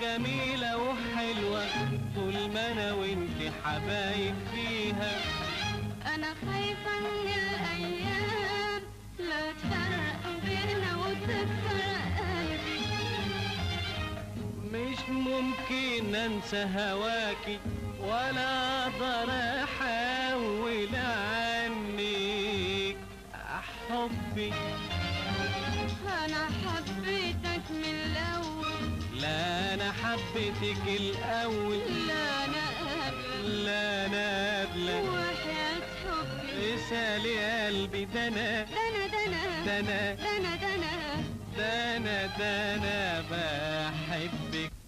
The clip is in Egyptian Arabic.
جميلة وحلوة طول ما انا وانت حبايب فيها انا خايفة ان الايام لا تفرق بينا وتفرق قلبي مش ممكن انسى هواكي ولا اقدر احول عنك حبي انا حبيتك من الاول لا انا حبيتك الاول لا انا قبل لا انا قبلك وحياة حبي اسالي قلبي ده انا دنا دنا ده انا دنا دنا ده انا ده انا بحبك